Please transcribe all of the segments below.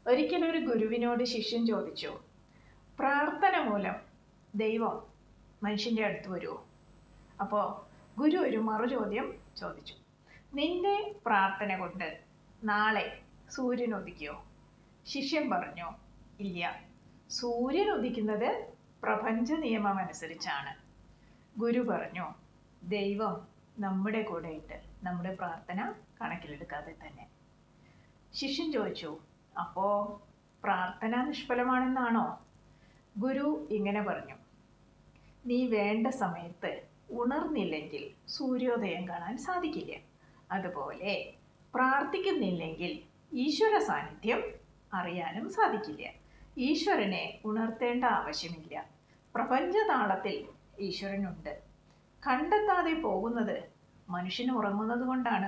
ഒരിക്കലൊരു ഗുരുവിനോട് ശിഷ്യൻ ചോദിച്ചു പ്രാർത്ഥന മൂലം ദൈവം മനുഷ്യൻ്റെ അടുത്ത് വരുമോ അപ്പോൾ ഗുരു ഒരു മറുചോദ്യം ചോദിച്ചു നിന്റെ പ്രാർത്ഥന കൊണ്ട് നാളെ സൂര്യൻ ഉദിക്കുമോ ശിഷ്യൻ പറഞ്ഞു ഇല്ല സൂര്യൻ ഉദിക്കുന്നത് പ്രപഞ്ച നിയമം അനുസരിച്ചാണ് ഗുരു പറഞ്ഞു ദൈവം നമ്മുടെ കൂടെയിട്ട് നമ്മുടെ പ്രാർത്ഥന കണക്കിലെടുക്കാതെ തന്നെ ശിഷ്യൻ ചോദിച്ചു അപ്പോൾ പ്രാർത്ഥന നിഷ്ഫലമാണെന്നാണോ ഗുരു ഇങ്ങനെ പറഞ്ഞു നീ വേണ്ട സമയത്ത് ഉണർന്നില്ലെങ്കിൽ സൂര്യോദയം കാണാൻ സാധിക്കില്ല അതുപോലെ പ്രാർത്ഥിക്കുന്നില്ലെങ്കിൽ ഈശ്വര സാന്നിധ്യം അറിയാനും സാധിക്കില്ല ഈശ്വരനെ ഉണർത്തേണ്ട ആവശ്യമില്ല പ്രപഞ്ചതാളത്തിൽ ഈശ്വരനുണ്ട് കണ്ടെത്താതെ പോകുന്നത് മനുഷ്യൻ ഉറങ്ങുന്നത് കൊണ്ടാണ്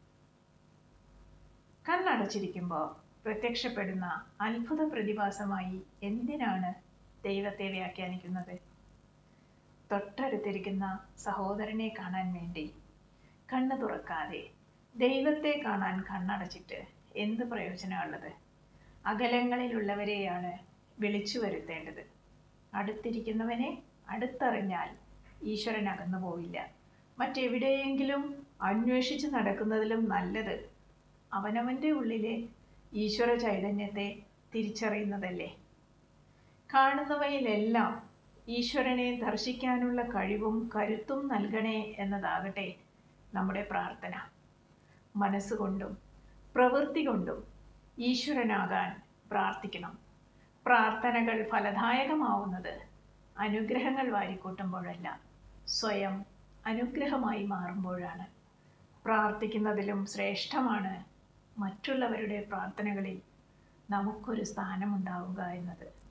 കണ്ണടച്ചിരിക്കുമ്പോൾ പ്രത്യക്ഷപ്പെടുന്ന അത്ഭുത പ്രതിഭാസമായി എന്തിനാണ് ദൈവത്തെ വ്യാഖ്യാനിക്കുന്നത് തൊട്ടടുത്തിരിക്കുന്ന സഹോദരനെ കാണാൻ വേണ്ടി കണ്ണ് തുറക്കാതെ ദൈവത്തെ കാണാൻ കണ്ണടച്ചിട്ട് എന്ത് പ്രയോജനമുള്ളത് അകലങ്ങളിലുള്ളവരെയാണ് വിളിച്ചു വരുത്തേണ്ടത് അടുത്തിരിക്കുന്നവനെ അടുത്തറിഞ്ഞാൽ ഈശ്വരൻ അകന്നു പോവില്ല മറ്റെവിടെയെങ്കിലും അന്വേഷിച്ച് നടക്കുന്നതിലും നല്ലത് അവനവൻ്റെ ഉള്ളിലെ ഈശ്വര ചൈതന്യത്തെ തിരിച്ചറിയുന്നതല്ലേ കാണുന്നവയിലെല്ലാം ഈശ്വരനെ ദർശിക്കാനുള്ള കഴിവും കരുത്തും നൽകണേ എന്നതാകട്ടെ നമ്മുടെ പ്രാർത്ഥന മനസ്സുകൊണ്ടും പ്രവൃത്തി കൊണ്ടും ഈശ്വരനാകാൻ പ്രാർത്ഥിക്കണം പ്രാർത്ഥനകൾ ഫലദായകമാവുന്നത് അനുഗ്രഹങ്ങൾ വാരിക്കൂട്ടുമ്പോഴല്ല സ്വയം അനുഗ്രഹമായി മാറുമ്പോഴാണ് പ്രാർത്ഥിക്കുന്നതിലും ശ്രേഷ്ഠമാണ് മറ്റുള്ളവരുടെ പ്രാർത്ഥനകളിൽ നമുക്കൊരു സ്ഥാനമുണ്ടാവുക എന്നത്